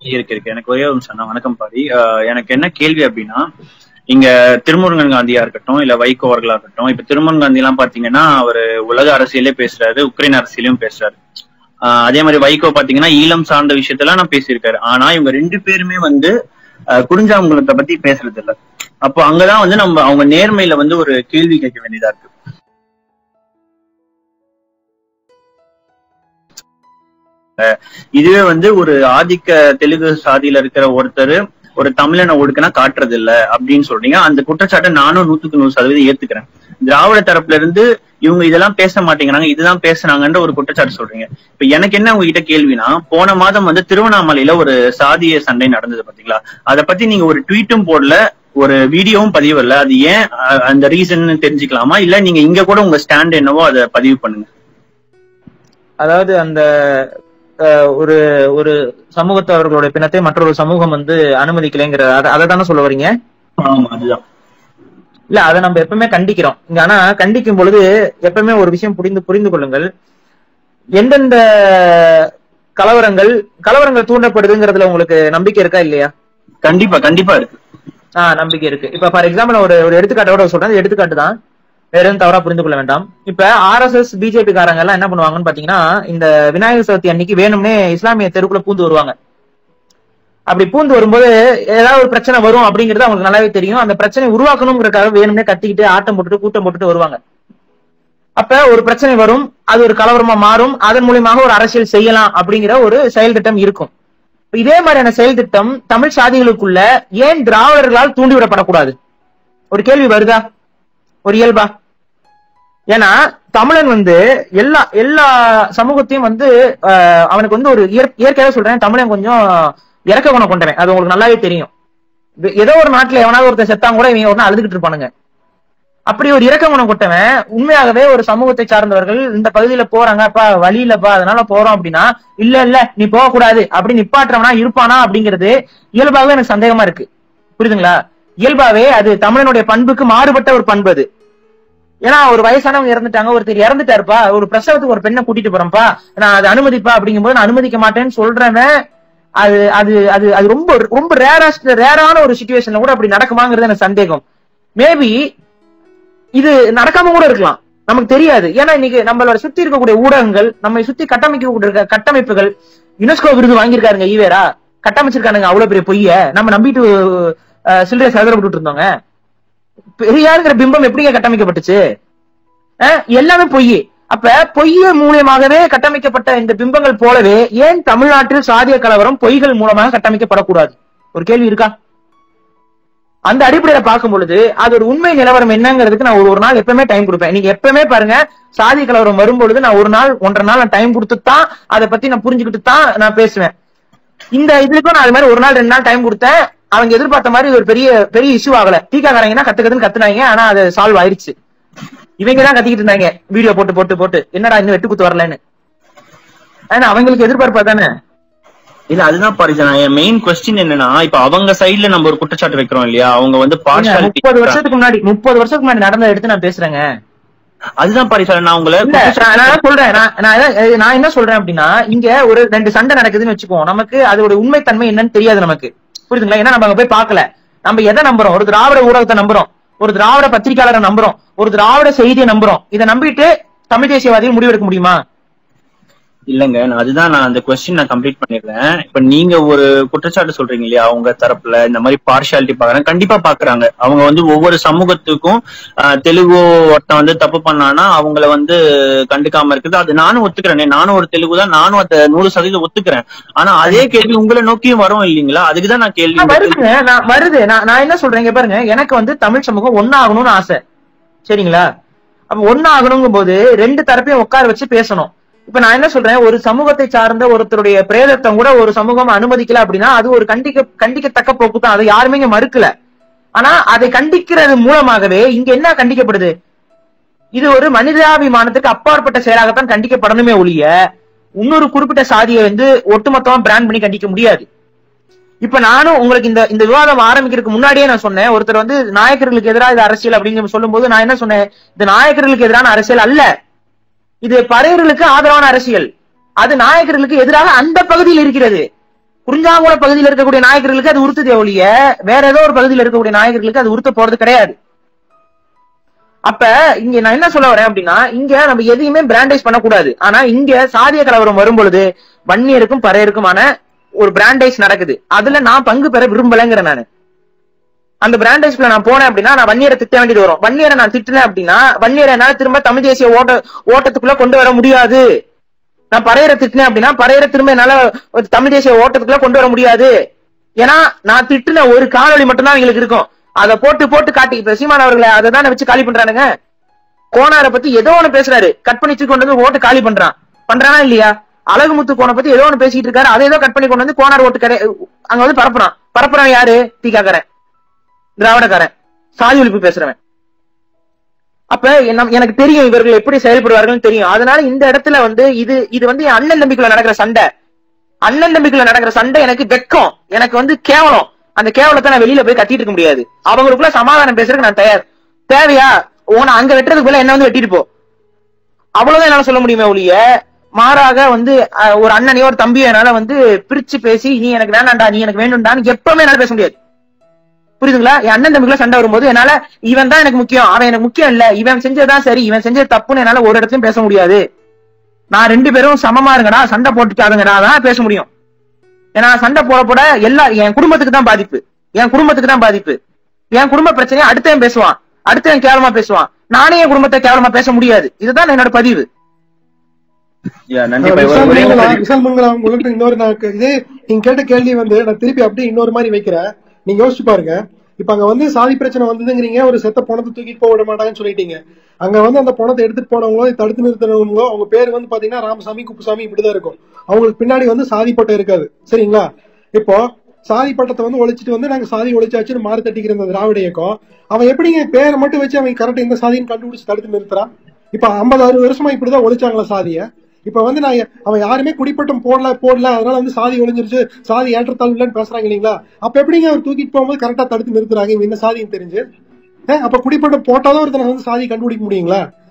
இருக்கு இருக்கு எனக்கு ஒரே ஒரு நிமிஷம் தான் வணக்கம் பாடி ஆஹ் எனக்கு என்ன கேள்வி அப்படின்னா இங்க திருமுருகன் காந்தியா இருக்கட்டும் இல்ல வைகோ அவர்களா இருக்கட்டும் இப்ப திருமுருகன் காந்தி எல்லாம் பாத்தீங்கன்னா அவரு உலக அரசியலே பேசுறாரு உக்ரைன் அரசியலையும் பேசுறாரு ஆஹ் அதே மாதிரி வைகோ பாத்தீங்கன்னா ஈழம் சார்ந்த விஷயத்தெல்லாம் நான் பேசியிருக்காரு ஆனா இவங்க ரெண்டு பேருமே வந்து ஆஹ் குடிஞ்சாங்குளத்தை பத்தி பேசுறது இல்ல அப்போ அங்கதான் வந்து நம்ம அவங்க நேர்மையில வந்து ஒரு கேள்வி கேட்க வேண்டியதா இருக்கு இதுவே வந்து ஒரு ஆதிக்க தெலுங்கு சாதியில இருக்கிற ஒருத்தர் ஒரு தமிழனை ஒடுக்குனா காட்டுறது இல்ல அப்படின்னு சொல்றீங்க அந்த குற்றச்சாட்டை நானும் நூத்துக்கு நூறு சதவீதம் ஏத்துக்கிறேன் திராவிட தரப்புல இருந்து இவங்க இதெல்லாம் பேச மாட்டேங்கிறாங்க இதுதான் பேசுனாங்கன்ற ஒரு குற்றச்சாட்டு சொல்றீங்க இப்ப எனக்கு என்ன உங்ககிட்ட கேள்வினா போன மாதம் வந்து திருவண்ணாமலையில ஒரு சாதிய சண்டை நடந்தது பாத்தீங்களா அதை பத்தி நீங்க ஒரு ட்வீட்டும் போடல ஒரு வீடியோவும் பதிவில்ல அது ஏன் அஹ், அந்த ரீசன் தெரிஞ்சுக்கலாமா இல்ல நீங்க இங்க கூட உங்க ஸ்டாண்ட் என்னவோ அதை பதிவு பண்ணுங்க அதாவது அந்த அஹ், ஒரு ஒரு சமூகத்தை அவர்களுடைய பிணத்தை மற்றொரு சமூகம் வந்து அனுமதிக்கலைங்கிற அதை தானே சொல்ல வரீங்க ஆமா அதுதான் இல்ல அதை நம்ம எப்பவுமே கண்டிக்கிறோம் இங்க ஆனா கண்டிக்கும் பொழுது எப்பவுமே ஒரு விஷயம் புரிந்து புரிந்து கொள்ளுங்கள் எந்தெந்த கலவரங்கள் கலவரங்கள் தூண்டப்படுதுங்கிறதுல உங்களுக்கு நம்பிக்கை இருக்கா இல்லையா கண்டிப்பா கண்டிப்பா இருக்கு ஆஹ் நம்பிக்கை இருக்கு இப்ப ஃபார் எக்ஸாம்பிள் ஒரு ஒரு எடுத்துக்காட்டோட சொல்றேன் அது எடுத்துக்காட்டு தான் வேற எதுவும் தவறா புரிந்து கொள்ள வேண்டாம் இப்ப ஆர்எஸ்எஸ் பிஜேபி காரங்க எல்லாம் என்ன பண்ணுவாங்கன்னு பாத்தீங்கன்னா இந்த விநாயகர் சதுர்த்தி அன்னைக்கு வேணும்னே இஸ்லாமிய தெருக்குள்ள பூந்து வருவாங்க அப்படி பூந்து வரும்போது ஏதாவது ஒரு பிரச்சனை வரும் அப்படிங்கிறது அவங்களுக்கு நல்லாவே தெரியும் அந்த பிரச்சனை உருவாக்கணுங்கிறதுக்காக வேணும்னே கத்திக்கிட்டு ஆட்டம் போட்டுட்டு கூட்டம் போட்டுட்டு வருவாங்க அப்ப ஒரு பிரச்சனை வரும் அது ஒரு கலவரமா மாறும் அதன் மூலியமாக ஒரு அரசியல் செய்யலாம் அப்படிங்கிற ஒரு செயல் திட்டம் இருக்கும் இப்ப இதே மாதிரியான செயல் திட்டம் தமிழ் சாதிகளுக்குள்ள ஏன் திராவிடர்களால் தூண்டிவிடப்படக்கூடாது ஒரு கேள்வி வருதா ஒரு இயல்பா ஏன்னா தமிழன் வந்து எல்லா எல்லா சமூகத்தையும் வந்து ஆஹ், அவனுக்கு வந்து ஒரு இயற்- இயற்கையாவே சொல்றேன் தமிழன் கொஞ்சம் இறக்க குணம் கொண்டவன் அது உங்களுக்கு நல்லாவே தெரியும் வே- ஏதோ ஒரு நாட்டுல எவனாவது ஒருத்தன் செத்தான் கூட இவங்க ஒரு அழுதுகிட்டு இருப்பானுங்க அப்படி ஒரு இறக்க குணம் கொட்டவன் உண்மையாகவே ஒரு சமூகத்தை சார்ந்தவர்கள் இந்த பகுதியில போறாங்கப்பா வழி இல்லப்பா அதனால போறோம் அப்படின்னா இல்ல இல்ல நீ போக கூடாது அப்படி நிப்பாட்டுறவனா இருப்பானா அப்படிங்கிறது இயல்பாகவே எனக்கு சந்தேகமா இருக்கு புரியுதுங்களா இயல்பாவே அது தமிழனுடைய பண்புக்கு மாறுபட்ட ஒரு பண்பு அது ஏன்னா ஒரு வயசானவங்க இறந்துட்டாங்க ஒருத்தர் இறந்துட்டாருப்பா ஒரு பிரசவத்துக்கு ஒரு பெண்ணை கூட்டிட்டு போறேன்ப்பா நான் அதை அனுமதிப்பா அப்படிங்கும்போது நான் அனுமதிக்க மாட்டேன்னு சொல்றவன் அது அது அது அது ரொம்ப ரொம்ப ரேரஸ்ட் ரேரான ஒரு சுச்சுவேஷன்ல கூட அப்படி நடக்குமாங்கிறது எனக்கு சந்தேகம் மேபி இது நடக்காம கூட இருக்கலாம் நமக்கு தெரியாது ஏன்னா இன்னைக்கு நம்மளோட சுத்தி இருக்கக்கூடிய ஊடகங்கள் நம்மை சுத்தி கட்டமைக்கக்கூடிய இருக்க கட்டமைப்புகள் யுனெஸ்கோ விருது வாங்கியிருக்காருங்க ஈவேரா கட்டமைச்சிருக்கானுங்க அவ்வளவு பெரிய பொய்ய நம்ம நம்பிட்டு அஹ், சில்லறை சதுர விட்டுட்டு இருந்தோங்க பெரியாருங்கிற பிம்பம் எப்படிங்க கட்டமைக்கப்பட்டுச்சு அஹ், எல்லாமே பொய் அப்ப பொய் மூலியமாகவே கட்டமைக்கப்பட்ட இந்த பிம்பங்கள் போலவே ஏன் தமிழ்நாட்டில் சாதிய கலவரம் பொய்கள் மூலமாக கட்டமைக்கப்படக்கூடாது ஒரு கேள்வி இருக்கா அந்த அடிப்படையில பார்க்கும் பொழுது அது ஒரு உண்மை நிலவரம் என்னங்கிறதுக்கு நான் ஒரு ஒரு நாள் எப்பவுமே டைம் கொடுப்பேன் நீங்க எப்பவுமே பாருங்க சாதி கலவரம் வரும்பொழுது நான் ஒரு நாள் ஒன்றரை நாள் நான் டைம் கொடுத்து தான் அதை பத்தி நான் புரிஞ்சுக்கிட்டு தான் நான் பேசுவேன் இந்த இதுக்கும் நான் அது மாதிரி ஒரு நாள் ரெண்டு நாள் டைம் கொடுத்தேன் அவங்க எதிர்பார்த்த மாதிரி இது ஒரு பெரிய பெரிய இஷ்யூ ஆகல டீக்காக்காரங்கன்னா கத்துக்கிறதுன்னு கத்துனாங்க ஆனா அது சால்வ் ஆயிருச்சு இவங்க தான் கத்திக்கிட்டு இருந்தாங்க வீடியோ போட்டு போட்டு போட்டு என்னடா இன்னும் வெட்டு குத்து வரலன்னு ஆனா அவங்களுக்கு எதிர்பார்ப்பா தானே இல்ல அதுதான் பாரிஜானா என் மெயின் கொஸ்டின் என்னன்னா இப்ப அவங்க சைடுல நம்ம ஒரு குற்றச்சாட்டு வைக்கிறோம் இல்லையா அவங்க வந்து முப்பது பார்ஷாலிட்டி வருஷத்துக்கு முன்னாடி முப்பது வருஷத்துக்கு முன்னாடி நடந்ததை எடுத்து நான் பேசுறேங்க அதுதான் பாரிஜானா நான் உங்களை இல்ல நான் நான் என்ன சொல்றேன் நான் நான் எதை- நான் என்ன சொல்றேன் அப்படின்னா இங்க ஒரு ரெண்டு சண்டை நடக்குதுன்னு வச்சுக்குவோம் நமக்கு அதோட உண்மைத்தன்மை என்னன்னு தெரியாது நமக்கு புரியுதுங்களா ஏன்னா நம்ம அங்க போய் பார்க்கல நம்ம எதை நம்புறோம் ஒரு திராவிட ஊடகத்தை நம்புறோம் ஒரு திராவிட பத்திரிகையாளரை நம்புறோம் ஒரு திராவிட செய்தியை நம்புறோம் இதை நம்பிட்டு தமிழ் தேசியவாதிகள் முடிவெடுக்க முடியுமா இல்லங்க நான் அதுதான் நான் அந்த கொஸ்டின் நான் கம்ப்ளீட் பண்ணிடுறேன் இப்ப நீங்க ஒரு குற்றச்சாட்டு சொல்றீங்க இல்லையா அவங்க தரப்புல இந்த மாதிரி பார்ஷாலிட்டி பாக்குறாங்க கண்டிப்பா பாக்குறாங்க அவங்க வந்து ஒவ்வொரு சமூகத்துக்கும் ஆஹ், தெலுங்கு ஒருத்தன் வந்து தப்பு பண்ணானா அவங்கள வந்து கண்டுக்காம இருக்குது அது நானும் ஒத்துக்கிறேனே நானும் ஒரு தெலுங்கு தான் நானும் அதை நூறு சதவீதம் ஒத்துக்கிறேன் ஆனா அதே கேள்வி உங்களை நோக்கியும் வரும் இல்லைங்களா அதுக்குதான் நான் ஆ, கேள்வி வருதுங்க நான் வருது நான் நான் என்ன சொல்றேன் இங்க பாருங்க எனக்கு வந்து தமிழ் சமூகம் ஒன்னாகணும்னு ஆசை சரிங்களா அப்ப ஒன்னாகணுங்கும் போது ரெண்டு தரப்பையும் உட்கார வச்சு பேசணும் இப்ப நான் என்ன சொல்றேன் ஒரு சமூகத்தை சார்ந்த ஒருத்தருடைய பிரேதத்தம் கூட ஒரு சமூகம் அனுமதிக்கல அப்படின்னா அது ஒரு கண்டிக்க கண்டிக்கத்தக்க போக்கு தான் அதை யாருமே இங்க மறுக்கல ஆனா அதை கண்டிக்கிறது மூலமாகவே இங்க என்ன கண்டிக்கப்படுது இது ஒரு மனிதாபிமானத்துக்கு அப்பாற்பட்ட செயலாகத்தான் கண்டிக்கப்படணுமே ஒழிய இன்னொரு குறிப்பிட்ட சாதியை வந்து ஒட்டுமொத்தமா பிராண்ட் பண்ணி கண்டிக்க முடியாது இப்ப நானும் உங்களுக்கு இந்த இந்த விவாதம் ஆரம்பிக்கிறதுக்கு முன்னாடியே நான் சொன்னேன் ஒருத்தர் வந்து நாயக்கர்களுக்கு எதிராக இது அரசியல் அப்படிங்கிற சொல்லும்போது நான் என்ன சொன்னேன் இது நாயக்கர்களுக்கு எதிரான அரசியல் அல்ல இது பறையர்களுக்கு ஆதரவான அரசியல் அது நாயக்கர்களுக்கு எதிராக அந்த பகுதியில் இருக்கிறது குறிஞ்சாங்குள பகுதியில் இருக்கக்கூடிய நாயகர்களுக்கு அது உறுத்துதே ஒழிய வேற ஏதோ ஒரு பகுதியில் இருக்கக்கூடிய நாயகர்களுக்கு அது உறுத்த போறது கிடையாது அப்ப இங்க நான் என்ன சொல்ல வரேன் அப்படின்னா இங்க நம்ம எதையுமே பிராண்டைஸ் பண்ணக்கூடாது ஆனா இங்க சாதிய கலவரம் வரும் பொழுது வன்னியருக்கும் பறையருக்குமான ஒரு பிராண்டைஸ் நடக்குது அதுல நான் பங்கு பெற விரும்பலைங்கிறேன் நானு அந்த பிராண்டேஜ்ல நான் போனேன் அப்படின்னா நான் வன்னியரை திட்ட வேண்டியது வரும் வன்னியரை நான் திட்டினேன் அப்படின்னா வன்னியரை என்னால திரும்ப தமிழ் தேசிய ஓட்ட ஓட்டத்துக்குள்ள கொண்டு வர முடியாது நான் பறையரை திட்டினேன் அப்படின்னா பறையரை திரும்ப என்னால ஒரு தமிழ் தேசிய ஓட்டத்துக்குள்ள கொண்டு வர முடியாது ஏன்னா நான் திட்டின ஒரு காணொளி மட்டும்தான் எங்களுக்கு இருக்கும் அதை போட்டு போட்டு காட்டி இப்ப சீமான் அவர்களை அதை தானே வச்சு காலி பண்றானுங்க கோனாரை பத்தி ஏதோ ஒண்ணு பேசுறாரு கட் பண்ணி தூக்கி கொண்டு வந்து ஓட்டு காலி பண்றான் பண்றானா இல்லையா அழகுமுத்து கோனை பத்தி ஏதோ ஒண்ணு பேசிட்டு இருக்காரு அதை ஏதோ கட் பண்ணி கொண்டு வந்து கோனார் ஓட்டு கடை அங்க வந்து பரப்புறான் பரப்புறான் யாரு தீக்காக்காரன் திராவிடக்காரன் சாதி ஒழிப்பு பேசுறவன் அப்ப என்ன- எனக்கு தெரியும் இவர்கள் எப்படி செயல்படுவார்கள் தெரியும் அதனால இந்த இடத்துல வந்து இது இது வந்து என் அண்ணன் தம்பிக்குள்ள நடக்கிற சண்டை அண்ணன் தம்பிக்குள்ள நடக்கிற சண்டை எனக்கு வெக்கம் எனக்கு வந்து கேவலம் அந்த கேவலத்தை நான் வெளியில போய் கத்திட்டு இருக்க முடியாது அவங்களுக்குள்ள சமாதானம் பேசுறதுக்கு நான் தயார் தேவையா உன அங்க வெட்டுறதுக்கு பதிலா என்ன வந்து வெட்டிட்டு போ அவ்வளவுதான் என்னால சொல்ல முடியுமே ஒழிய மாறாக வந்து அஹ், ஒரு அண்ணனையோ ஒரு தம்பியோ என்னால வந்து பிரிச்சு பேசி நீ எனக்கு வேணாம்டா நீ எனக்கு வேணும்டான்னு எப்பவுமே என்னால பேச முடியாது புரியுதுங்களா என் அண்ணன் தம்பிக்குள்ள சண்டை வரும்போது என்னால இவன் தான் எனக்கு முக்கியம் அவன் எனக்கு முக்கியம் இல்ல இவன் செஞ்சதுதான் சரி இவன் செஞ்சது தப்புன்னு என்னால ஒரு இடத்துலயும் பேச முடியாது நான் ரெண்டு பேரும் சமமா இருங்கடா சண்டை போட்டுக்காதுங்கடா தான் பேச முடியும் ஏன்னா சண்டை போட போட எல்லா என் குடும்பத்துக்கு தான் பாதிப்பு என் குடும்பத்துக்கு தான் பாதிப்பு என் குடும்ப பிரச்சனையை அடுத்தவன் பேசுவான் அடுத்தவன் கேவலமா பேசுவான் நானே என் குடும்பத்தை கேவலமா பேச முடியாது இதுதான் என்னோட பதிவு Yeah, நன்றி பாய். ஒரு- விஷால் ஒரே மங்களா ஒரு- விஷால் மங்களா உங்கள்கிட்ட இன்னொரு நான் க- இதே நீங்க கேட்ட கேள்வி வந்து நான் திருப்பி அப்படியே இன்னொரு மாதிரி வைக்கிறேன் நீங்க யோசிச்சு பாருங்க இப்ப அங்க வந்து சாதி பிரச்சனை வந்ததுங்கிறீங்க ஒரு செத்த பணத்தை தூக்கிட்டு போக விட மாட்டாங்கன்னு சொல்லிட்டீங்க அங்க வந்து அந்த பணத்தை எடுத்துட்டு போனவங்களோ இதை தடுத்து நிறுத்தினவங்களோ அவங்க பேர் வந்து பாத்தீங்கன்னா ராமசாமி குப்புசாமி இப்படிதான் இருக்கும் அவங்களுக்கு பின்னாடி வந்து சாதி பட்டம் இருக்காது சரிங்களா இப்போ சாதி பட்டத்தை வந்து ஒழிச்சிட்டு வந்து நாங்க சாதி ஒழிச்சாச்சுன்னு மாறு தட்டிக்கிற இந்த திராவிட இயக்கம் அவன் எப்படிங்க பேரை மட்டும் வச்சு அவன் கரெக்டா இந்த சாதின்னு கண்டுபிடிச்சு தடுத்து நிறுத்துறான் இப்ப ஐம்பது அறுபது வருஷமா இப்படிதான் ஒழிச்சாங்களா சாதிய இப்ப வந்து நான் அவன் யாருமே குடிப்பட்டம் போடல போடல அதனால வந்து சாதி ஒழிஞ்சிருச்சு சாதி ஏற்றத்தாழ்வு இல்லைன்னு பேசுறாங்க இல்லைங்களா அப்ப எப்படிங்க அவர் தூக்கிட்டு போகும்போது கரெக்டா தடுத்து நிறுத்துறாங்க இவன் என்ன சாதின்னு தெரிஞ்சு ஏன், அப்ப குடிப்பட்டம் போட்டாதான் ஒருத்தனை வந்து சாதி கண்டுபிடிக்க முடியுங்களா